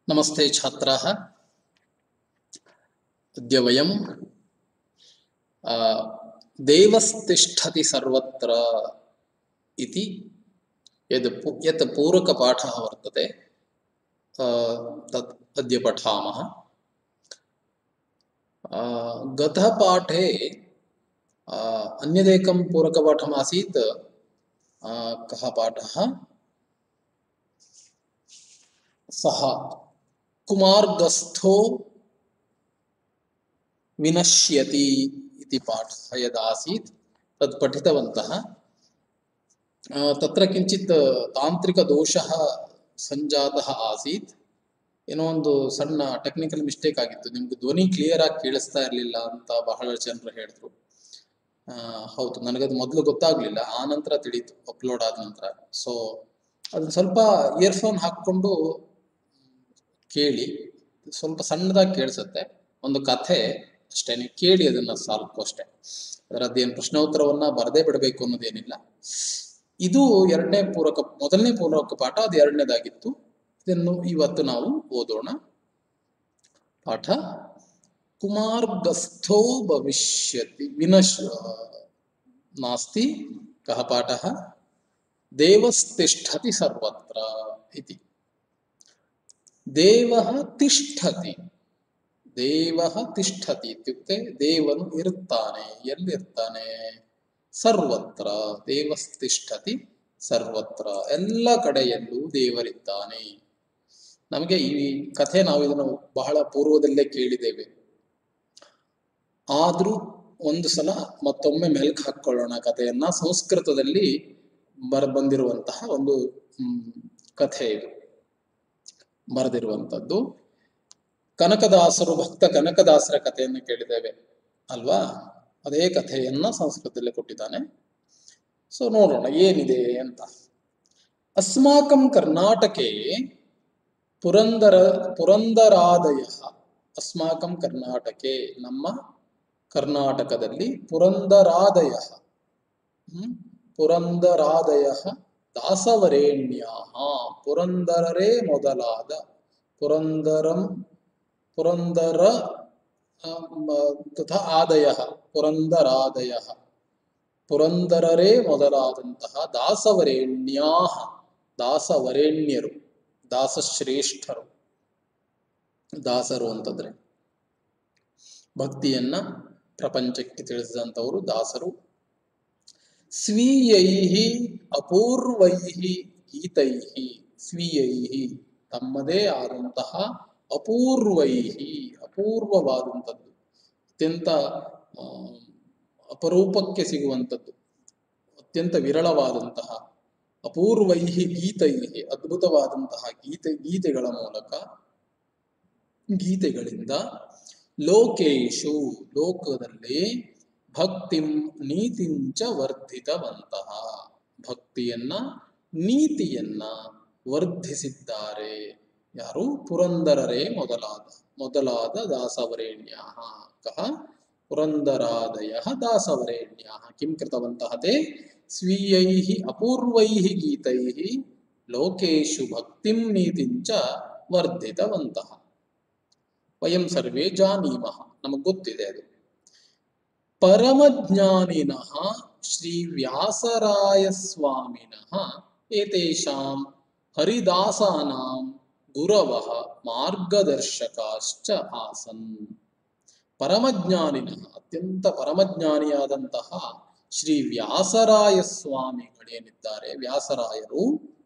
नमस्ते छात्राः अद्य वयं आ, देवस्तिष्ठति सर्वत्र इति यद् पू- यत् पूरकपाठः वर्तते आ, तत् अद्य पठामः आ, गतः पाठे आ, अन्यदेकं पूरकपाठमासीत् आ, कः पाठः सः कुमार्गस्थो विनश्यति इति पाठः यदासीत् तत् पठितवन्तः आ, तत्र किञ्चित् ತಾಂತ್ರಿಕದೋಷः ಸಂಜಾತः ಆಸೀತ್ ಏನೋ ಒಂದು ಸಣ್ಣ ಟೆಕ್ನಿಕಲ್ ಮಿಸ್ಟೇಕ್ ಆಗಿತ್ತು ನಿಮ್ಗೆ ಧ್ವನಿ ಕ್ಲಿಯರ್ ಆಗಿ ಕೇಳಿಸ್ತಾ ಇರಲಿಲ್ಲ ಅಂತ ಬಹಳ ಜನರು ಹೇಳಿದ್ರು ಆ, ಹೌದು ನನಗದು ಮೊದಲು ಗೊತ್ತಾಗ್ಲಿಲ್ಲ ಆ ನಂತರ ತಿಳಿತು ಅಪ್ಲೋಡ್ ಆದ ನಂತರ ಸೊ ಅದನ್ನ ಸ್ವಲ್ಪ ಇಯರ್ಫೋನ್ ಹಾಕ್ಕೊಂಡು ಕೇಳಿ ಸ್ವಲ್ಪ ಸಣ್ಣದಾಗಿ ಕೇಳಿಸುತ್ತೆ ಒಂದು ಕಥೆ ಅಷ್ಟೇ ನೀವು ಕೇಳಿ ಅದನ್ನ ಸಾಲ್ಕು ಅಷ್ಟೇ ಅದರದ್ದೇನು ಪ್ರಶ್ನೋತ್ತರವನ್ನ ಬರದೇ ಬಿಡಬೇಕು ಅನ್ನೋದೇನಿಲ್ಲ ಇದು ಎರಡನೇ ಪೂರಕ ಮೊದಲನೇ ಪೂರಕ ಪಾಠ ಅದು ಎರಡನೇದಾಗಿತ್ತು ಇದನ್ನು ಇವತ್ತು ನಾವು ಓದೋಣ ಪಾಠ ಕುಮಾರ್ಗಸ್ಥೋ ಭವಿಷ್ಯತಿ ವಿನಶ್ ನಾಸ್ತಿ ಕಹ ಪಾಠ ದೇವಸ್ತಿಷ್ಠತಿ ಸರ್ವತ್ರ ಇತಿ ದೇವಃ ತಿಷ್ಠತಿ ದೇವಃ ತಿಷ್ಠತಿ ಇತ್ಯುಕ್ತೆ ದೇವನು ಇರುತ್ತಾನೆ ಎಲ್ಲಿರ್ತಾನೆ ಸರ್ವತ್ರ ದೇವಸ್ತಿಷ್ಠತಿ ಸರ್ವತ್ರ ಎಲ್ಲ ಕಡೆಯಲ್ಲೂ ದೇವರಿದ್ದಾನೆ ನಮಗೆ ಈ ಕಥೆ ನಾವು ಇದನ್ನು ಬಹಳ ಪೂರ್ವದಲ್ಲೇ ಕೇಳಿದ್ದೇವೆ ಆದ್ರೂ ಒಂದು ಸಲ ಮತ್ತೊಮ್ಮೆ ಮೆಲ್ಕ್ ಹಾಕೊಳ್ಳೋಣ ಕಥೆಯನ್ನ ಸಂಸ್ಕೃತದಲ್ಲಿ ಬರ ಬಂದಿರುವಂತಹ ಒಂದು ಹ್ಮ್, ಕಥೆ ಇದು ಬರೆದಿರುವಂತದ್ದು ಕನಕದಾಸರು ಭಕ್ತ ಕನಕದಾಸರ ಕಥೆಯನ್ನು ಕೇಳಿದ್ದೇವೆ ಅಲ್ವಾ ಅದೇ ಕಥೆಯನ್ನ ಸಂಸ್ಕೃತದಲ್ಲಿ ಕೊಟ್ಟಿದ್ದಾನೆ ಸೊ ನೋಡೋಣ ಏನಿದೆ ಅಂತ ಅಸ್ಮಾಕಂ ಕರ್ನಾಟಕೆ ಪುರಂದರ ಪುರಂದರಾದಯ ಅಸ್ಮಾಕಂ ಕರ್ನಾಟಕೆ ನಮ್ಮ ಕರ್ನಾಟಕದಲ್ಲಿ ಪುರಂದರಾದಯ ಹ್ಮ್? ಪುರಂದರಾದಯ ದಾಸವರೇಣ್ಯ ಪುರಂದರರೇ ಮೊದಲಾದ ಪುರಂದರಂ ಪುರಂದರ ಆ, ಮ- ತಥಾ ಆದಯ ಪುರಂದರಾದಯ ಪುರಂದರರೇ ಮೊದಲಾದಂತಹ ದಾಸವರೇಣ್ಯಾ ದಾಸವರೇಣ್ಯರು ದಾಸಶ್ರೇಷ್ಠರು ದಾಸರು ಅಂತಂದ್ರೆ ಭಕ್ತಿಯನ್ನ ಪ್ರಪಂಚಕ್ಕೆ ತಿಳಿಸಿದಂಥವರು ದಾಸರು ಸ್ವೀಯೈಹಿ ಅಪೂರ್ವೈಹಿ ಗೀತೈಹಿ ಸ್ವೀಯೈಹಿ ತಮ್ಮದೇ ಆದಂತಹ ಅಪೂರ್ವೈಹಿ ಅಪೂರ್ವವಾದಂಥದ್ದು ಅತ್ಯಂತ ಆ, ಅಪರೂಪಕ್ಕೆ ಸಿಗುವಂಥದ್ದು ಅತ್ಯಂತ ವಿರಳವಾದಂತಹ ಅಪೂರ್ವೈಹಿ ಗೀತೈಹಿ ಅದ್ಭುತವಾದಂತಹ ಗೀತೆ ಗೀತೆಗಳ ಮೂಲಕ ಗೀತೆಗಳಿಂದ ಲೋಕೇಶು ಲೋಕದಲ್ಲಿ ಭಕ್ತಿಂ ನೀತಿಂಚ ವರ್ಧಿತವಂತಹ ಭಕ್ತಿಯನ್ನ ನೀತಿಯನ್ನ ವರ್ಧಿಸಿದ್ದಾರೆ ಯಾರು ಪುರಂದರರೇ ಮೊದಲಾದ ಮೊದಲಾದ ದಾಸವರೇಣ್ಯ ಕಹ ಪುರಂದರಾದಯ ದಾಸವರೇಣ್ಯ ಕಿಂ ಕೃತವಂತಹ ತೇ ಸ್ವೀಯೈಃ ಅಪೂರ್ವೈಃ ಗೀತೈಃ ಲೋಕೇಶು ಭಕ್ತಿಂ ನೀತಿಂಚ ವರ್ಧಿತವಂತಹ ವಯಂ ಸರ್ವೇ ಜಾನೀಮಃ ನಮಗೆ ಗೊತ್ತಿದೆ ಅದು ಪರಮಜ್ಞಾನಿನಃ ಶ್ರೀ ವ್ಯಾಸರಾಯ ಸ್ವಾಮಿನಃ ಏತೇಷಾಂ ಹರಿದಾಸಾನಾಂ ಗುರವಃ ಮಾರ್ಗದರ್ಶಕಾಶ್ಚ ಆಸನ್ ಪರಮಜ್ಞಾನಿನಃ ಅತ್ಯಂತ ಪರಮಜ್ಞಾನಿಯಾದಂತಹ ಶ್ರೀ ವ್ಯಾಸರಾಯ ಸ್ವಾಮಿಗಳೇನಿದ್ದಾರೆ ವ್ಯಾಸರಾಯರು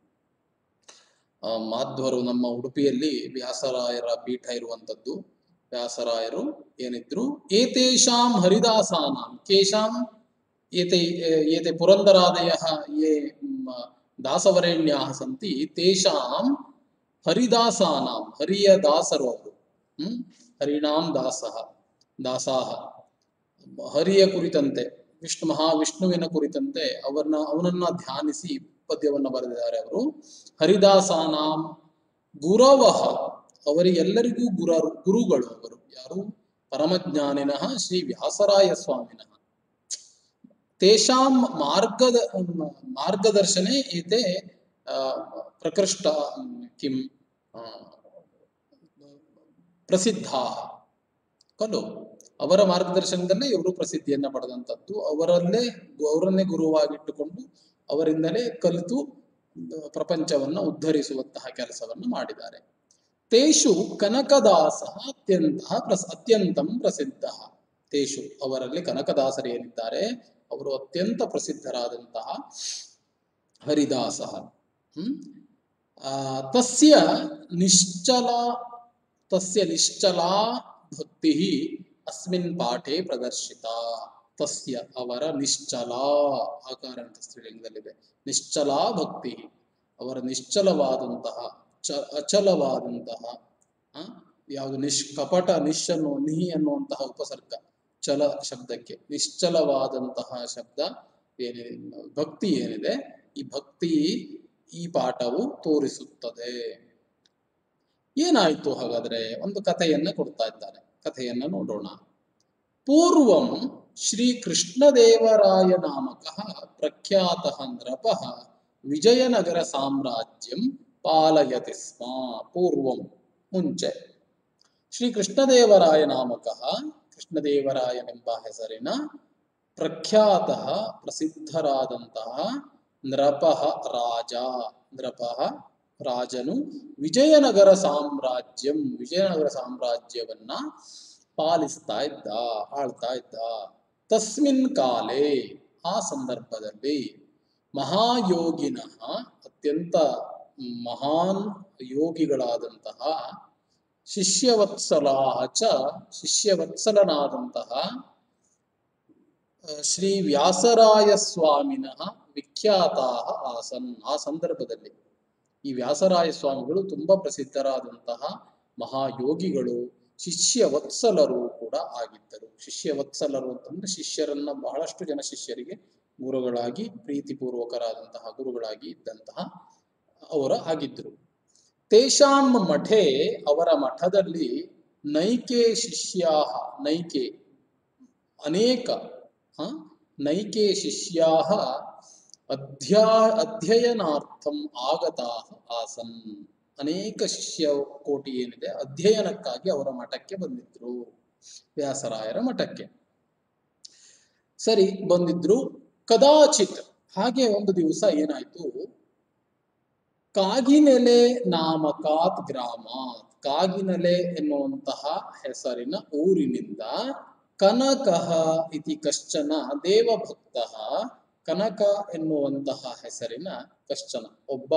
ಆ, ಮಾಧ್ವರು ನಮ್ಮ ಉಡುಪಿಯಲ್ಲಿ ವ್ಯಾಸರಾಯರ ಪೀಠ ಇರುವಂತದ್ದು ವ್ಯಾಸರಾಯರು ಏನಿದ್ರು ಏತೇಷಾಂ ಹರಿದಾಸಾನಾಂ ಕೇಶಾಂ ಏತೆ ಏತೆ ಪುರಂದರಾದಯ ಯೇ ಮ್, ದಾಸವರೇಣ್ಯಾः ಸಂತಿ ತೇಷಾಂ ಹರಿದಾಸಾನಾಂ ಹರಿಯ ದಾಸರು ಅವರು ಹ್ಮ್ ಹರಿಣಾಂ ದಾಸಃ ದಾಸಾಹ ಹರಿಯ ಕುರಿತಂತೆ ವಿಷ್ಣು ಮಹಾವಿಷ್ಣುವಿನ ಕುರಿತಂತೆ ಅವರನ್ನ ಅವನನ್ನ ಧ್ಯಾನಿಸಿ ಪದ್ಯವನ್ನ ಬರೆದಿದ್ದಾರೆ ಅವರು ಹರಿದಾಸಾನಾಂ ಗುರವಃ ಅವರಿಗೆಲ್ಲರಿಗೂ ಗುರ ಗುರುಗಳು ಅವರು ಯಾರು ಪರಮಜ್ಞಾನಿನಃ ಶ್ರೀ ವ್ಯಾಸರಾಯ ಸ್ವಾಮಿನಃ ತೇಷಾಂ ಮಾರ್ಗದ ಮಾರ್ಗದರ್ಶನೆ ಏತೆ ಆ, ಪ್ರಕೃಷ್ಟ ಕಿಂ ಆ, ಪ್ರಸಿದ್ಧಾ ಕಲು ಅವರ ಮಾರ್ಗದರ್ಶನದಲ್ಲೇ ಇವರು ಪ್ರಸಿದ್ಧಿಯನ್ನ ಪಡೆದಂಥದ್ದು ಅವರಲ್ಲೇ ಅವರನ್ನೇ ಗುರುವಾಗಿಟ್ಟುಕೊಂಡು ಅವರಿಂದಲೇ ಕಲಿತು ಪ್ರಪಂಚವನ್ನ ಉದ್ಧರಿಸುವಂತಹ ಕೆಲಸವನ್ನು ಮಾಡಿದ್ದಾರೆ ತೇಷು ಕನಕದಾಸ ಅತ್ಯಂತ ಪ್ರಸ್ ಅತ್ಯಂತಂ ಪ್ರಸಿದ್ಧ ತೇಷು ಅವರಲ್ಲಿ ಕನಕದಾಸರು ಏನಿದ್ದಾರೆ ಅವರು ಅತ್ಯಂತ ಪ್ರಸಿದ್ಧರಾದಂತಹ ಹರಿದಾಸ ಹ್ಮ್ ಆ, ತಸ್ಯ ನಿಶ್ಚಲ ತಸ್ಯ ನಿಶ್ಚಲಾ ಭಕ್ತಿ ಅಸ್ಮಿನ್ ಪಾಠೆ ಪ್ರದರ್ಶಿತ ತಸ್ಯ ಅವರ ನಿಶ್ಚಲ ಆಕಾರ ಅಂತ ಸ್ತ್ರೀಲಿಂಗದಲ್ಲಿದೆ ನಿಶ್ಚಲಾ ಭಕ್ತಿ ಅವರ ನಿಶ್ಚಲವಾದಂತಹ ಚ ಅಚಲವಾದಂತಹ ಆ, ಯಾವುದು ನಿಶ್ ಕಪಟ ನಿಶ್ ಅನ್ನೋ ನಿಹಿ ಅನ್ನುವಂತಹ ಉಪಸರ್ಗ ಚಲ ಶಬ್ದಕ್ಕೆ ನಿಶ್ಚಲವಾದಂತಹ ಶಬ್ದ ಏನಿದೆ ಭಕ್ತಿ ಏನಿದೆ ಈ ಭಕ್ತಿ ಈ ಪಾಠವು ತೋರಿಸುತ್ತದೆ ಏನಾಯ್ತು ಹಾಗಾದ್ರೆ ಒಂದು ಕಥೆಯನ್ನ ಕೊಡ್ತಾ ಇದ್ದಾರೆ ಕಥೆಯನ್ನ ನೋಡೋಣ ಪೂರ್ವಂ ಶ್ರೀ ಕೃಷ್ಣದೇವರಾಯ ನಾಮಕ ಪ್ರಖ್ಯಾತ ನೃಪ ವಿಜಯನಗರ ಸಾಮ್ರಾಜ್ಯಂ ಪಾಲಯತಿ ಸ್ಮ ಪೂರ್ವಂ ಮುಂಚೆ ಶ್ರೀ ಕೃಷ್ಣದೇವರಾಯ ನಾಮಕ ಕೃಷ್ಣದೇವರಾಯನೆಂಬ ಹೆಸರಿನ ಪ್ರಖ್ಯಾತ ಪ್ರಸಿದ್ಧರಾದಂತಹ ನೃಪ ರಾಜ ನೃಪ ರಾಜನು ವಿಜಯನಗರ ಸಾಮ್ರಾಜ್ಯಂ ವಿಜಯನಗರ ಸಾಮ್ರಾಜ್ಯವನ್ನ ಪಾಲಿಸ್ತಾ ಇದ್ದ ಆಳ್ತಾ ಇದ್ದ ತಸ್ಮಿನ್ ಕಾಲೇ ಆ ಸಂದರ್ಭದಲ್ಲಿ ಮಹಾಯೋಗಿನ ಅತ್ಯಂತ ಮಹಾನ್ ಯೋಗಿಗಳಾದಂತಹ ಶಿಷ್ಯವತ್ಸಲಾ ಚ ಶಿಷ್ಯವತ್ಸಲನಾದಂತಹ ಆ, ಶ್ರೀ ವ್ಯಾಸರಾಯ ಸ್ವಾಮಿನಃ ವಿಖ್ಯಾತಾ ಆಸನ್ ಆ ಸಂದರ್ಭದಲ್ಲಿ ಈ ವ್ಯಾಸರಾಯ ಸ್ವಾಮಿಗಳು ತುಂಬಾ ಪ್ರಸಿದ್ಧರಾದಂತಹ ಮಹಾಯೋಗಿಗಳು ಶಿಷ್ಯವತ್ಸಲರು ಕೂಡ ಆಗಿದ್ದರು ಶಿಷ್ಯವತ್ಸಲರು ಅಂತಂದ್ರೆ ಶಿಷ್ಯರನ್ನ ಬಹಳಷ್ಟು ಜನ ಶಿಷ್ಯರಿಗೆ ಗುರುಗಳಾಗಿ ಪ್ರೀತಿಪೂರ್ವಕರಾದಂತಹ ಗುರುಗಳಾಗಿ ಇದ್ದಂತಹ ಅವರ ಆಗಿದ್ದರು ತೇಷಾಂ ಮಠೆ ಅವರ ಮಠದಲ್ಲಿ ನೈಕೆ ಶಿಷ್ಯಾ ನೈಕೆ ಅನೇಕ ಹ? ನೈಕೆ ಶಿಷ್ಯಾ ಅಧ್ಯಾ ಅಧ್ಯಯನಾರ್ಥಂ ಆಗತಾ ಆಸನ್ ಅನೇಕ ಶಿಷ್ಯ ಕೋಟಿ ಏನಿದೆ ಅಧ್ಯಯನಕ್ಕಾಗಿ ಅವರ ಮಠಕ್ಕೆ ಬಂದಿದ್ರು ವ್ಯಾಸರಾಯರ ಮಠಕ್ಕೆ ಸರಿ ಬಂದಿದ್ರು ಕದಾಚಿತ್ ಹಾಗೆ ಒಂದು ದಿವಸ ಏನಾಯ್ತು ಕಾಗಿನೆಲೆ ನಾಮಕಾತ್ ಗ್ರಾಮ ಕಾಗಿನೆಲೆ ಎನ್ನುವಂತಹ ಹೆಸರಿನ ಊರಿನಿಂದ ಕನಕಃ ಇತಿ ಕಶ್ಚನ ದೇವಭಕ್ತ ಕನಕ ಎನ್ನುವಂತಹ ಹೆಸರಿನ ಕಶ್ಚನ ಒಬ್ಬ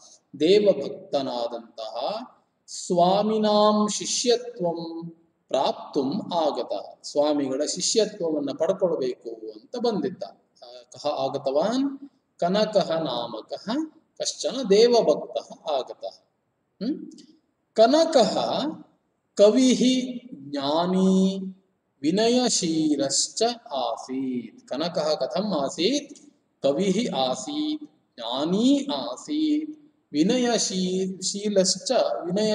ದೇವಭಕ್ತನಾದಂತಹ ಸ್ವಾಮಿನಾಂ ಶಿಷ್ಯತ್ವಂ ಪ್ರಾಪ್ತುಂ ಆಗತ ಸ್ವಾಮಿಗಳ ಶಿಷ್ಯತ್ವವನ್ನು ಪಡ್ಕೊಳ್ಬೇಕು ಅಂತ ಬಂದಿದ್ದ ಆ, ಕಹ ಆಗತವಾನ್ ಕನಕಃ ನಾಮಕಃ ಕಶ್ಚನ ದೇವಭಕ್ತ ಆಗತ ಹ್ಮ್ ಕನಕಃ ಕವಿಃ ಜ್ಞಾನಿ ವಿನಯಶೀಲಶ್ಚ ಆಸೀತ್ ಕನಕಃ ಕಥಂ ಆಸೀತ್ ಕವಿಃ ಆಸೀತ್ ಜ್ಞಾನಿ ಆಸೀತ್ ವಿನಯಶೀ ಶೀಲಶ್ಚ ವಿನಯ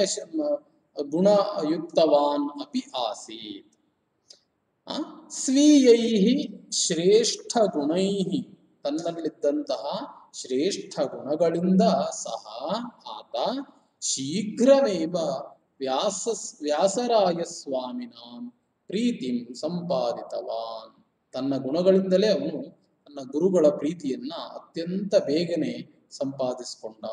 ಗುಣಯುಕ್ತವಾನ್ ಅಪಿ ಆಸೀತ್ ಆ, ಸ್ವೀಯೈಃ ಶ್ರೇಷ್ಠ ಗುಣೈಃ ತನ್ನಲ್ಲಿದ್ದಂತಹ ಶ್ರೇಷ್ಠ ಗುಣಗಳಿಂದ ಸಹ ಆತ ಶೀಘ್ರಮೇವ ವ್ಯಾಸ ವ್ಯಾಸರಾಯ ಸ್ವಾಮಿನಾಂ ಪ್ರೀತಿಂ ಸಂಪಾದಿತವಾನ್ ತನ್ನ ಗುಣಗಳಿಂದಲೇ ಅವನು ತನ್ನ ಗುರುಗಳ ಪ್ರೀತಿಯನ್ನ ಅತ್ಯಂತ ಬೇಗನೆ ಸಂಪಾದಿಸಿಕೊಂಡ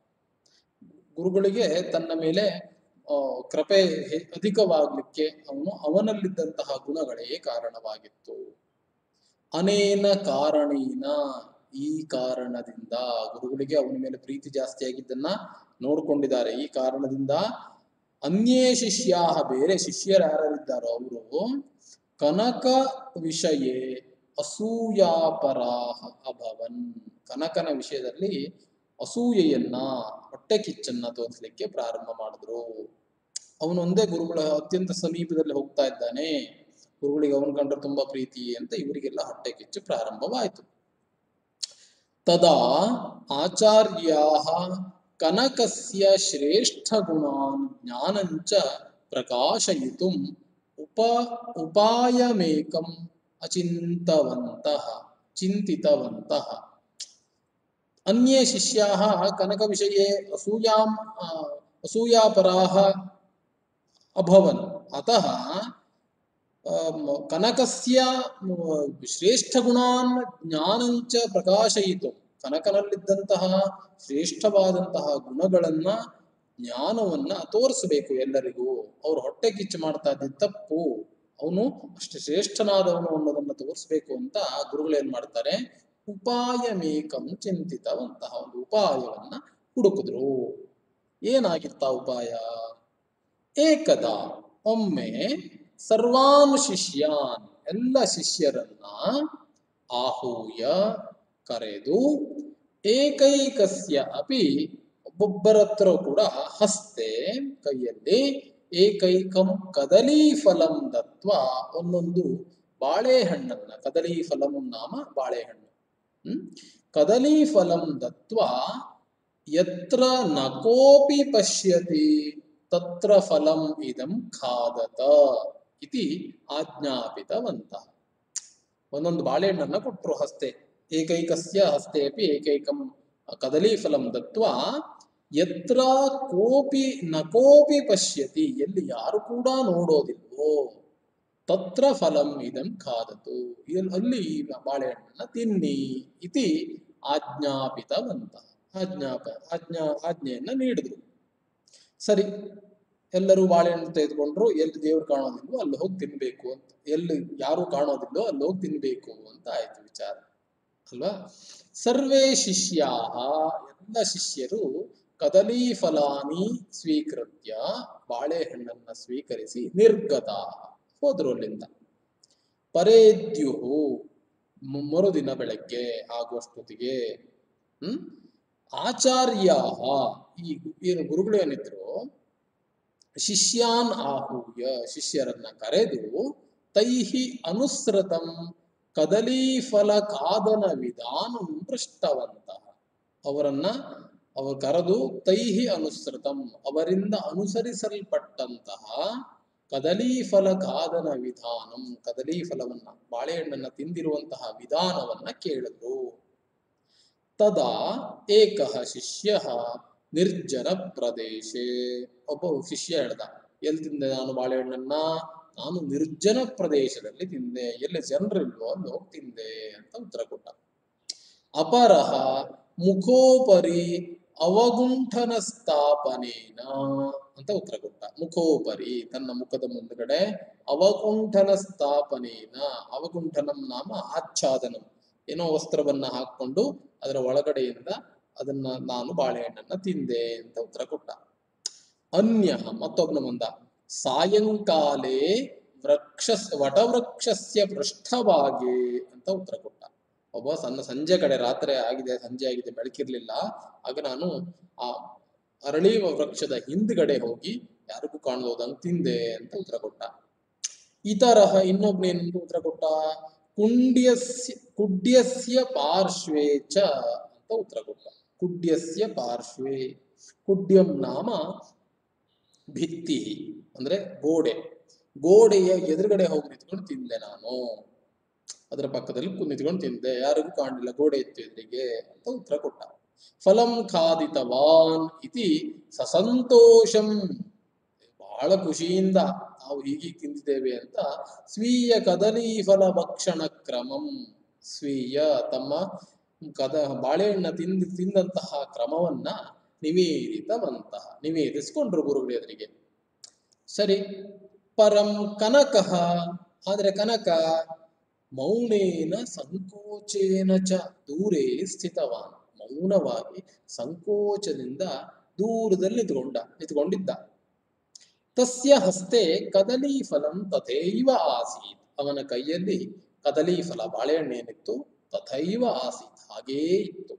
ಗುರುಗಳಿಗೆ ತನ್ನ ಮೇಲೆ ಆ, ಕೃಪೆ ಹೆ- ಅಧಿಕವಾಗ್ಲಿಕ್ಕೆ ಅವನು ಅವನಲ್ಲಿದ್ದಂತಹ ಗುಣಗಳೇ ಕಾರಣವಾಗಿತ್ತು ಅನೇನ ಕಾರಣೇನ ಈ ಕಾರಣದಿಂದ ಗುರುಗಳಿಗೆ ಅವನ ಮೇಲೆ ಪ್ರೀತಿ ಜಾಸ್ತಿ ಆಗಿದ್ದನ್ನ ನೋಡ್ಕೊಂಡಿದ್ದಾರೆ ಈ ಕಾರಣದಿಂದ ಅನ್ಯೇ ಶಿಷ್ಯಾ ಬೇರೆ ಶಿಷ್ಯರು ಯಾರಿದ್ದಾರೋ ಅವರು ಕನಕ ವಿಷಯೇ ಅಸೂಯಾಪರಾಹ ಅಭವನ್ ಕನಕನ ವಿಷಯದಲ್ಲಿ ಅಸೂಯೆಯನ್ನ ಹೊಟ್ಟೆ ಕಿಚ್ಚನ್ನ ತೋರಿಸ್ಲಿಕ್ಕೆ ಪ್ರಾರಂಭ ಮಾಡಿದ್ರು ಅವನೊಂದೇ ಗುರುಗಳ ಅತ್ಯಂತ ಸಮೀಪದಲ್ಲಿ ಹೋಗ್ತಾ ಇದ್ದಾನೆ ಗುರುಗಳಿಗೆ ಅವನ ಕಂಡ್ರೆ ತುಂಬಾ ಪ್ರೀತಿ ಅಂತ ಇವರಿಗೆಲ್ಲ ಹೊಟ್ಟೆ ಕಿಚ್ಚು ಪ್ರಾರಂಭವಾಯಿತು ತದಾ ಆಚಾರ್ಯಾಹ ಕನಕಸ್ಯ ಶ್ರೇಷ್ಠ ಗುಣಾನ್ ಜ್ಞಾನಂಚ ಪ್ರಕಾಶಯಿತುಂ ಉಪ ಉಪಾಯಮೇಕಂ ಅಚಿಂತವಂತಃ ಚಿಂತಿತವಂತಃ ಅನ್ಯೇ ಶಿಷ್ಯಾः ಕನಕವಿಷये ಅಸೂಯಾಂ ಆ, ಅಸೂಯಾಪರಾः ಅಭವನ್ ಅತಃ ಅಮ್, ಕನಕಸ್ಯ ಮ್, ಶ್ರೇಷ್ಠ ಗುಣಾನ್ ಜ್ಞಾನಂಚ ಪ್ರಕಾಶಯಿತು ಕನಕನಲ್ಲಿದ್ದಂತಹ ಶ್ರೇಷ್ಠವಾದಂತಹ ಗುಣಗಳನ್ನ ಜ್ಞಾನವನ್ನ ತೋರಿಸಬೇಕು ಎಲ್ಲರಿಗೂ ಅವ್ರು ಹೊಟ್ಟೆ ಕಿಚ್ಚು ಮಾಡ್ತಾ ಇದ್ದ ತಪ್ಪು ಅವನು ಅಷ್ಟು ಶ್ರೇಷ್ಠನಾದವನು ಅನ್ನೋದನ್ನ ತೋರಿಸ್ಬೇಕು ಅಂತ ಗುರುಗಳು ಏನ್ ಮಾಡ್ತಾರೆ ಉಪಾಯಮೇಕಂ ಚಿಂತಿತವಂತಹ ಒಂದು ಉಪಾಯವನ್ನ ಹುಡುಕಿದ್ರು ಏನಾಗಿತ್ತ ಉಪಾಯ ಏಕದ ಒಮ್ಮೆ ಸರ್ವಾನ್ ಶಿಷ್ಯಾನ್ ಎಲ್ಲ ಶಿಷ್ಯರನ್ನ ಆಹೂಯ ಕರೆದು ಏಕೈಕಸ್ಯ ಅಪಿ ಒಬ್ಬೊಬ್ಬರ ಹತ್ರ ಕೂಡ ಹಸ್ತೆ ಕೈಯಲ್ಲಿ ಏಕೈಕಂ ಕದಲೀ ಫಲಂ ದತ್ವ ಒಂದೊಂದು ಬಾಳೆಹಣ್ಣನ್ನ ಕದಲೀ ಫಲಂ ನಾಮ ಬಾಳೆಹಣ್ಣು ಹ್ಮ್ ಕದಲೀ ಫಲಂ ದತ್ವ ಯತ್ರ ನ ಕೋಪಿ ಪಶ್ಯತಿ ತತ್ರ ಫಲಂ ಇದಂ ಖಾದತ ಇತಿ ಆಜ್ಞಾಪಿತವಂತಹ ಒಂದೊಂದು ಬಾಳೆಹಣ್ಣನ್ನ ಕೊಟ್ರು ಹಸ್ತೆ ಏಕೈಕಸ್ಯ ಹಸ್ತೆ ಅಪಿ ಏಕೈಕಂ ಕದಲೀ ಫಲಂ ದತ್ವ ಯತ್ರ ಕೋಪಿ ನ ಕೋಪಿ ಪಶ್ಯತಿ ಎಲ್ಲಿ ಯಾರು ಕೂಡ ನೋಡೋದಿಲ್ವೋ ತತ್ರ ಫಲಂ ಇದಂ ಖಾದತು ಎಲ್- ಅಲ್ಲಿ ಈ ಬಾಳೆಹಣ್ಣನ್ನ ತಿನ್ನಿ ಇತಿ ಆಜ್ಞಾಪಿತವಂತ ಆಜ್ಞಾಪ ಆಜ್ಞಾ ಆಜ್ಞೆಯನ್ನ ನೀಡಿದ್ರು ಸರಿ ಎಲ್ಲರೂ ಬಾಳೆಹಣ್ಣು ತೆಗೆದುಕೊಂಡ್ರು ಎಲ್ಲಿ ದೇವ್ರು ಕಾಣೋದಿಲ್ವೋ ಅಲ್ಲಿ ಹೋಗಿ ತಿನ್ಬೇಕು ಅಂತ ಎಲ್ಲಿ ಯಾರು ಕಾಣೋದಿಲ್ವೋ ಅಲ್ಲಿ ಹೋಗಿ ತಿನ್ಬೇಕು ಅಂತ ಆಯ್ತು ವಿಚಾರ ಅಲ್ವಾ ಸರ್ವೇ ಶಿಷ್ಯಾ ಎಲ್ಲ ಶಿಷ್ಯರು ಕದಲೀ ಫಲಾನಿ ಸ್ವೀಕೃತ್ಯ ಬಾಳೆಹಣ್ಣನ್ನ ಸ್ವೀಕರಿಸಿ ನಿರ್ಗತ ಹೋದ್ರು ಅಲ್ಲಿಂದ ಪರೇದ್ಯು ಮ- ಮರುದಿನ ಬೆಳಗ್ಗೆ ಆಗುವಷ್ಟೊತ್ತಿಗೆ ಹ್ಮ್ ಆಚಾರ್ಯ ಈ ಗು- ಏನು ಗುರುಗಳು ಏನಿದ್ರು ಶಿಷ್ಯಾನ್ ಆಹೂಯ ಶಿಷ್ಯರನ್ನ ಕರೆದು ತೈಹಿ ಅನುಸೃತಂ ಕದಲೀಫಲ ಕಾದನ ವಿಧಾನಂ ಪೃಷ್ಟವಂತಹ ಅವರನ್ನ ಅವರು ಕರೆದು ತೈಹಿ ಅನುಸೃತಂ ಅವರಿಂದ ಅನುಸರಿಸಲ್ಪಟ್ಟಂತಹ ಕದಲೀಫಲ ಕಾದನ ವಿಧಾನಂ ಕದಲೀಫಲವನ್ನ ಬಾಳೆಹಣ್ಣನ್ನ ತಿಂದಿರುವಂತಹ ವಿಧಾನವನ್ನ ಕೇಳಿದ್ರು ತದಾ ಏಕಃ ಶಿಷ್ಯ ನಿರ್ಜನ ಪ್ರದೇಶೆ ಒಬ್ಬ ಶಿಷ್ಯ ಹೇಳ್ದ ಎಲ್ಲಿ ತಿಂದೆ ನಾನು ಬಾಳೆಹಣ್ಣನ್ನ ನಾನು ನಿರ್ಜನ ಪ್ರದೇಶದಲ್ಲಿ ತಿಂದೆ ಎಲ್ಲಿ ಜನರಿಲ್ವೋ ಅಲ್ಲಿ ಹೋಗಿ ತಿಂದೆ ಅಂತ ಉತ್ತರ ಕೊಟ್ಟ ಅಪರಹ ಮುಖೋಪರಿ ಅವಗುಂಠನ ಸ್ಥಾಪನೇನ ಅಂತ ಉತ್ತರ ಕೊಟ್ಟ ಮುಖೋಪರಿ ತನ್ನ ಮುಖದ ಮುಂದುಗಡೆ ಅವಗುಂಠನ ಸ್ಥಾಪನೇನ ಅವಗುಂಠನಂ ನಾಮ ಆಚ್ಛಾದನಂ ಏನೋ ವಸ್ತ್ರವನ್ನ ಹಾಕೊಂಡು ಅದರ ಒಳಗಡೆಯಿಂದ ಅದನ್ನ ನಾನು ಬಾಳೆಹಣ್ಣನ್ನ ತಿಂದೆ ಅಂತ ಉತ್ತರ ಕೊಟ್ಟ ಅನ್ಯ ಮತ್ತೊಬ್ಬನ ಬಂದ ಸಾಯಂಕಾಲೇ ವೃಕ್ಷ ವಟವೃಕ್ಷಸ್ಯ ಪೃಷ್ಠಭಾಗೆ ಅಂತ ಉತ್ತರ ಕೊಟ್ಟ ಒಬ್ಬ ಸಣ್ಣ ಸಂಜೆ ಕಡೆ ರಾತ್ರಿ ಆಗಿದೆ ಸಂಜೆ ಆಗಿದೆ ಬೆಳಕಿರ್ಲಿಲ್ಲ ಆಗ ನಾನು ಆ ಅರಳಿ ವೃಕ್ಷದ ಹಿಂದ್ಗಡೆ ಹೋಗಿ ಯಾರಿಗೂ ಕಾಣಬಹುದಂಗ್ ತಿಂದೆ ಅಂತ ಉತ್ತರ ಕೊಟ್ಟ ಈ ತರಹ ಇನ್ನೊಬ್ನೇನು ಉತ್ತರ ಕೊಟ್ಟ ಕುಂಡ್ಯಸ್ಯ ಕುಡ್ಯಸ್ಯ ಪಾರ್ಶ್ವೇ ಚ ಅಂತ ಉತ್ತರ ಕೊಟ್ಟ ಕುಡ್ಯಸ್ಯ ಪಾರ್ಶ್ವೇ ಕುಡ್ಯಂ ನಾಮ ಭಿತ್ತಿ ಅಂದ್ರೆ ಗೋಡೆ ಗೋಡೆಯ ಎದುರುಗಡೆ ಹೋಗಿ ನಿಂತ್ಕೊಂಡು ತಿಂದೆ ನಾನು ಅದರ ಪಕ್ಕದಲ್ಲಿ ಕು- ನಿಂತ್ಕೊಂಡು ತಿಂದೆ ಯಾರಿಗೂ ಕಾಣಲಿಲ್ಲ ಗೋಡೆ ಇತ್ತು ಎದುರಿಗೆ ಅಂತ ಉತ್ತರ ಕೊಟ್ಟ ಫಲಂ ಖಾದಿತವಾನ್ ಇತಿ ಸಸಂತೋಷಂ ಬಹಳ ಖುಷಿಯಿಂದ ನಾವು ಹೀಗೀಗೆ ತಿಂದಿದ್ದೇವೆ ಅಂತ ಸ್ವೀಯ ಕದಲಿ ಫಲ ಭಕ್ಷಣ ಕ್ರಮಂ ಸ್ವೀಯ ತಮ್ಮ ಕದ ಬಾಳೆಹಣ್ಣ ತಿಂದು ತಿಂದಂತಹ ಕ್ರಮವನ್ನ ನಿವೇದಿತವಂತಹ ನಿವೇದಿಸ್ಕೊಂಡ್ರು ಗುರುಗಳ ಎದುರಿಗೆ ಸರಿ ಪರಂ ಕನಕಃ ಆದ್ರೆ ಕನಕ ಮೌನೇನ ಸಂಕೋಚೇನ ಚ ದೂರೇ ಸ್ಥಿತವಾನ್ ಮೌನವಾಗಿ ಸಂಕೋಚದಿಂದ ದೂರದಲ್ಲಿ ನಿಂತ್ಕೊಂಡ ನಿಂತ್ಕೊಂಡಿದ್ದ ತಸ್ಯ ಹಸ್ತೆ ಕದಲಿ ಫಲಂ ತಥೈವ ಆಸೀತ್ ಅವನ ಕೈಯಲ್ಲಿ ಕದಲಿ ಫಲ ಬಾಳೆಹಣ್ಣೇನಿತ್ತು ತಥೈವ ಆಸೀತ್ ಹಾಗೇ ಇತ್ತು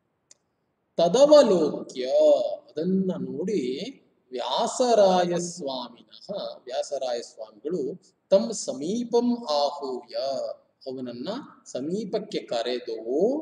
ತದವಲೋಕ್ಯ ಅದನ್ನ ನೋಡಿ ವ್ಯಾಸರಾಯ ಸ್ವಾಮಿನಃ ವ್ಯಾಸರಾಯ ಸ್ವಾಮಿಗಳು ತಮ್ಮ ಸಮೀಪಂ ಆಹೂಯ ಅವನನ್ನ ಸಮೀಪಕ್ಕೆ ಕರೆದು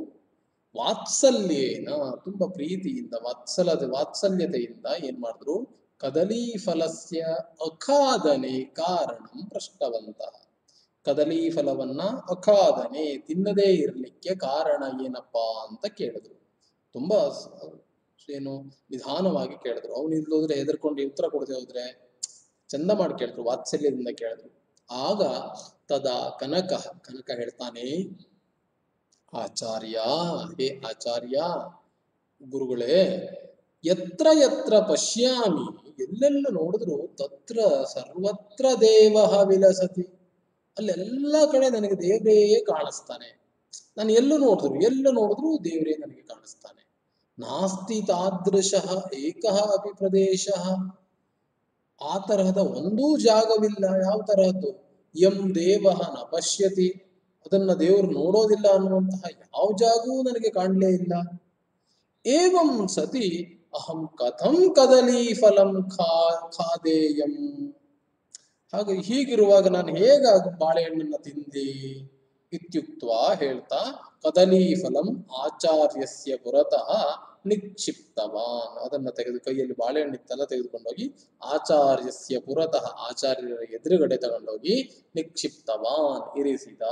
ವಾತ್ಸಲ್ಯೇನ ತುಂಬಾ ಪ್ರೀತಿಯಿಂದ ವಾತ್ಸಲದ ವಾತ್ಸಲ್ಯತೆಯಿಂದ ಏನ್ ಮಾಡಿದ್ರು ಕದಲಿ ಫಲಸ್ಯ ಅಖಾದನೆ ಕಾರಣಂ ಪೃಷ್ಟವಂತಹ ಕದಲಿ ಫಲವನ್ನ ಅಖಾದನೆ ತಿನ್ನದೇ ಇರ್ಲಿಕ್ಕೆ ಕಾರಣ ಏನಪ್ಪಾ ಅಂತ ಕೇಳಿದ್ರು ತುಂಬಾ ಸ- ಏನು ನಿಧಾನವಾಗಿ ಕೇಳಿದ್ರು ಅವನು ಇಲ್ಲೋದ್ರೆ ಹೆದರ್ಕೊಂಡು ಉತ್ತರ ಕೊಡದೆ ಹೋದ್ರೆ ಚಂದ ಮಾಡಿ ಕೇಳಿದ್ರು ವಾತ್ಸಲ್ಯದಿಂದ ಕೇಳಿದ್ರು ಆಗ ತದಾ ಕನಕ ಕನಕ ಹೇಳ್ತಾನೆ ಆಚಾರ್ಯ ಹೇ ಆಚಾರ್ಯ ಗುರುಗಳೇ ಯತ್ರ ಯತ್ರ ಪಶ್ಯಾಮಿ ಎಲ್ಲೆಲ್ಲ ನೋಡಿದ್ರು ತತ್ರ ಸರ್ವತ್ರ ದೇವ ವಿಲಸತಿ ಅಲ್ಲೆಲ್ಲ ಕಡೆ ನನಗೆ ದೇವರೇ ಕಾಣಿಸ್ತಾನೆ ನಾನು ಎಲ್ಲೂ ನೋಡಿದ್ರು ಎಲ್ಲ ನೋಡಿದ್ರು ದೇವರೇ ನನಗೆ ಕಾಣಿಸ್ತಾನೆ ನಾಸ್ತಿ ತಾದೃಶಃ ಏಕಃ ಅಪಿ ಪ್ರದೇಶ ಆ ತರಹದ ಒಂದೂ ಜಾಗವಿಲ್ಲ ಯಾವ ತರಹದ್ದು ಯಂ ದೇವ ನ ಪಶ್ಯತಿ ಅದನ್ನ ದೇವರು ನೋಡೋದಿಲ್ಲ ಅನ್ನುವಂತಹ ಯಾವ ಜಾಗವೂ ನನಗೆ ಕಾಣಲೇ ಇಲ್ಲ ಏವಂ ಸತಿ ಅಹಂ ಕಥಂ ಕದಲಿ ಫಲಂ ಖಾ ಖಾದೇಯಂ ಹಾಗೆ ಹೀಗಿರುವಾಗ ನಾನು ಹೇಗ ಬಾಳೆಹಣ್ಣನ್ನ ತಿಂದೆ ಇತ್ಯುಕ್ತ ಹೇಳ್ತಾ ಕದಲಿ ಫಲಂ ಆಚಾರ್ಯಸ್ಯ ಪುರತಃ ನಿಕ್ಷಿಪ್ತವಾನ್ ಅದನ್ನ ತೆಗೆದು ಕೈಯಲ್ಲಿ ಬಾಳೆಹಣ್ಣಿತ್ತಲ್ಲ ತೆಗೆದುಕೊಂಡೋಗಿ ಆಚಾರ್ಯಸ್ಯ ಪುರತಃ ಆಚಾರ್ಯರ ಎದುರುಗಡೆ ತಗೊಂಡೋಗಿ ನಿಕ್ಷಿಪ್ತವಾನ್ ಇರಿಸಿದ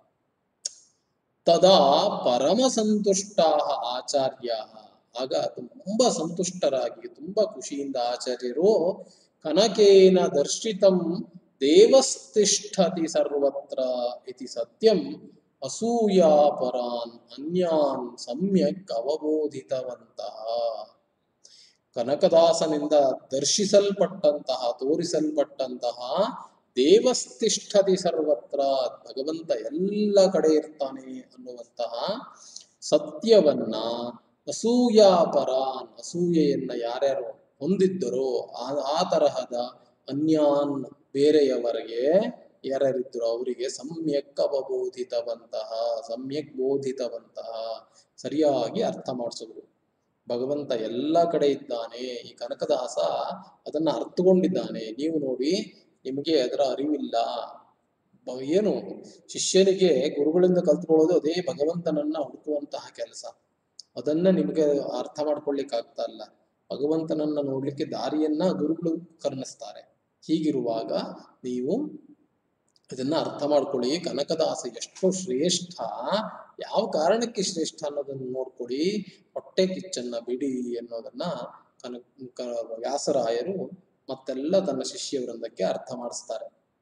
ತದಾ ಪರಮ ಸಂತುಷ್ಟ ಆಚಾರ್ಯ ಆಗ ತುಂಬಾ ಸಂತುಷ್ಟರಾಗಿ ತುಂಬಾ ಖುಷಿಯಿಂದ ಆಚಾರ್ಯರು ಕನಕೇನ ದರ್ಶಿತಂ ದೇವಸ್ತಿಷ್ಠತಿ ಸರ್ವತ್ರ ಇತಿ ಸತ್ಯಂ ಅಸೂಯಾಪರಾನ್ ಅನ್ಯಾನ್ ಸಮ್ಯಕ್ ಅವಬೋಧಿತವಂತಹ ಕನಕದಾಸನಿಂದ ದರ್ಶಿಸಲ್ಪಟ್ಟಂತಹ ತೋರಿಸಲ್ಪಟ್ಟಂತಹ ದೇವಸ್ತಿಷ್ಠತಿ ಸರ್ವತ್ರ ಭಗವಂತ ಎಲ್ಲ ಕಡೆ ಇರ್ತಾನೆ ಅನ್ನುವಂತಹ ಸತ್ಯವನ್ನ ಅಸೂಯಾಪರಾನ್ ಅಸೂಯೆಯನ್ನ ಯಾರ್ಯಾರು ಹೊಂದಿದ್ದರೋ ಆ ಆ ತರಹದ ಅನ್ಯಾನ್ ಬೇರೆಯವರಿಗೆ ಯಾರ್ಯಾರಿದ್ರು ಅವರಿಗೆ ಸಮ್ಯಕ್ ಅವಬೋಧಿತವಂತಹ ಸಮ್ಯಕ್ ಬೋಧಿತವಂತಹ ಸರಿಯಾಗಿ ಅರ್ಥ ಮಾಡಿಸಿದ್ರು ಭಗವಂತ ಎಲ್ಲ ಕಡೆ ಇದ್ದಾನೆ ಈ ಕನಕದಾಸ ಅದನ್ನ ಅರ್ಥಕೊಂಡಿದ್ದಾನೆ ನೀವು ನೋಡಿ ನಿಮಗೆ ಅದರ ಅರಿವಿಲ್ಲ ಬ- ಏನು ಶಿಷ್ಯನಿಗೆ ಗುರುಗಳಿಂದ ಕಲ್ತ್ಕೊಳ್ಳೋದು ಅದೇ ಭಗವಂತನನ್ನ ಹುಡುಕುವಂತಹ ಕೆಲಸ ಅದನ್ನ ನಿಮಗೆ ಅರ್ಥ ಮಾಡ್ಕೊಳ್ಲಿಕ್ಕೆ ಆಗ್ತಾ ಇಲ್ಲ ಭಗವಂತನನ್ನ ನೋಡ್ಲಿಕ್ಕೆ ದಾರಿಯನ್ನ ಗುರುಗಳು ಕರ್ಣಿಸ್ತಾರೆ ಹೀಗಿರುವಾಗ ನೀವು ಇದನ್ನ ಅರ್ಥ ಮಾಡ್ಕೊಳ್ಳಿ ಕನಕದಾಸ ಎಷ್ಟು ಶ್ರೇಷ್ಠ ಯಾವ ಕಾರಣಕ್ಕೆ ಶ್ರೇಷ್ಠ ಅನ್ನೋದನ್ನ ನೋಡ್ಕೊಳ್ಳಿ ಹೊಟ್ಟೆ ಕಿಚ್ಚನ್ನ ಬಿಡಿ ಅನ್ನೋದನ್ನ ಕನ ಕ- ವ್ಯಾಸರಾಯರು ಮತ್ತೆಲ್ಲ ತನ್ನ ಶಿಷ್ಯ ವೃಂದಕ್ಕೆ ಅರ್ಥ ಮಾಡಿಸ್ತಾರೆ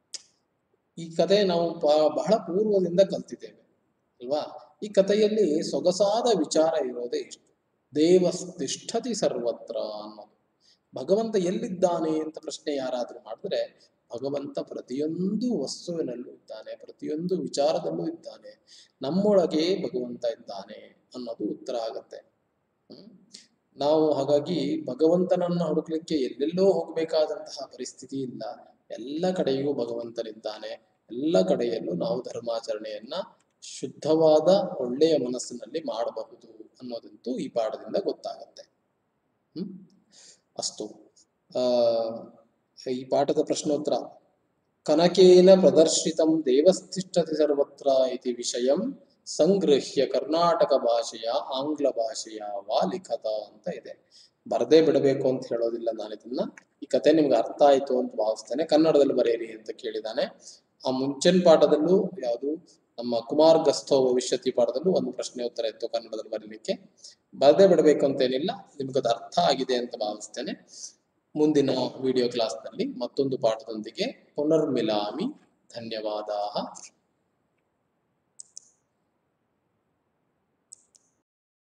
ಈ ಕತೆ ನಾವು ಪ- ಬಹಳ ಪೂರ್ವದಿಂದ ಕಲ್ತಿದ್ದೇವೆ ಅಲ್ವಾ ಈ ಕಥೆಯಲ್ಲಿ ಸೊಗಸಾದ ವಿಚಾರ ಇರೋದೇ ಇಷ್ಟು ದೇವಸ್ತಿಷ್ಠತಿ ಸರ್ವತ್ರ ಅನ್ನೋದು ಭಗವಂತ ಎಲ್ಲಿದ್ದಾನೆ ಅಂತ ಪ್ರಶ್ನೆ ಯಾರಾದ್ರೂ ಮಾಡಿದ್ರೆ ಭಗವಂತ ಪ್ರತಿಯೊಂದು ವಸ್ತುವಿನಲ್ಲೂ ಇದ್ದಾನೆ ಪ್ರತಿಯೊಂದು ವಿಚಾರದಲ್ಲೂ ಇದ್ದಾನೆ ನಮ್ಮೊಳಗೆ ಭಗವಂತ ಇದ್ದಾನೆ ಅನ್ನೋದು ಉತ್ತರ ಆಗತ್ತೆ ಹ್ಮ್ ನಾವು ಹಾಗಾಗಿ ಭಗವಂತನನ್ನ ಹುಡುಕ್ಲಿಕ್ಕೆ ಎಲ್ಲೆಲ್ಲೋ ಹೋಗ್ಬೇಕಾದಂತಹ ಪರಿಸ್ಥಿತಿ ಇಲ್ಲ ಎಲ್ಲ ಕಡೆಯೂ ಭಗವಂತನಿದ್ದಾನೆ ಎಲ್ಲ ಕಡೆಯಲ್ಲೂ ನಾವು ಧರ್ಮಾಚರಣೆಯನ್ನ ಶುದ್ಧವಾದ ಒಳ್ಳೆಯ ಮನಸ್ಸಿನಲ್ಲಿ ಮಾಡಬಹುದು ಅನ್ನೋದಂತೂ ಈ ಪಾಠದಿಂದ ಗೊತ್ತಾಗತ್ತೆ ಹ್ಮ್ ಅಸ್ತು ಆ ಈ ಪಾಠದ ಪ್ರಶ್ನೋತ್ತರ ಕನಕೇನ ಪ್ರದರ್ಶಿತಂ ದೇವಸ್ಥಿಷ್ಠತಿ ಸರ್ವತ್ರ ಇತಿ ವಿಷಯಂ ಸಂಗೃಹ್ಯ ಕರ್ನಾಟಕ ಭಾಷೆಯ ಆಂಗ್ಲ ಭಾಷೆಯ ವಾ ಲಿಖತ ಅಂತ ಇದೆ ಬರದೇ ಬಿಡಬೇಕು ಅಂತ ಹೇಳೋದಿಲ್ಲ ನಾನು ಇದನ್ನ ಈ ಕತೆ ನಿಮ್ಗೆ ಅರ್ಥ ಆಯ್ತು ಅಂತ ಭಾವಿಸ್ತೇನೆ ಕನ್ನಡದಲ್ಲಿ ಬರೆಯಿರಿ ಅಂತ ಕೇಳಿದಾನೆ ಆ ಮುಂಚಿನ ಪಾಠದಲ್ಲೂ ಯಾವುದು ನಮ್ಮ ಕುಮಾರ್ ಗಸ್ತೋ ಭವಿಷ್ಯತಿ ಪಾಠದಲ್ಲೂ ಒಂದು ಪ್ರಶ್ನೆ ಉತ್ತರ ಇತ್ತು ಕನ್ನಡದಲ್ಲಿ ಬರೀಲಿಕ್ಕೆ ಬರದೇ ಬಿಡಬೇಕು ಅಂತೇನಿಲ್ಲ ನಿಮ್ಗೆ ಅದು ಅರ್ಥ ಆಗಿದೆ ಅಂತ ಭಾವಿಸ್ತೇನೆ ಮುಂದಿನ ವಿಡಿಯೋ ಕ್ಲಾಸ್ನಲ್ಲಿ ಮತ್ತೊಂದು ಪಾಠದೊಂದಿಗೆ ಪುನರ್ಮಿಲಾಮಿ ಧನ್ಯವಾದ